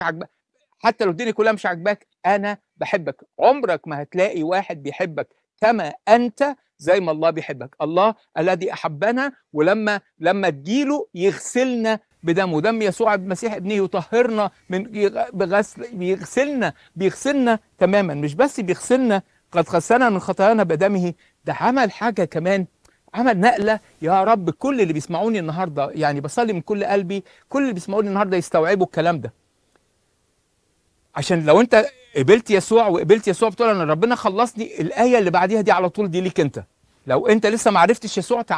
عاجباك حتى لو الدنيا كلها مش عاجباك انا بحبك عمرك ما هتلاقي واحد بيحبك كما انت زي ما الله بيحبك الله الذي احبنا ولما لما تجيله يغسلنا بدمه دم يسوع المسيح ابنه يطهرنا من يغ- بغسل بيغسلنا بيغسلنا تماما مش بس بيغسلنا قد غسلنا من خطايانا بدمه ده عمل حاجه كمان عمل نقله يا رب كل اللي بيسمعوني النهارده يعني بصلي من كل قلبي كل اللي بيسمعوني النهارده يستوعبوا الكلام ده عشان لو انت قبلت يسوع وقبلت يسوع بتقول انا ربنا خلصني الايه اللي بعديها دي على طول دي ليك انت لو انت لسه ما عرفتش يسوع تعال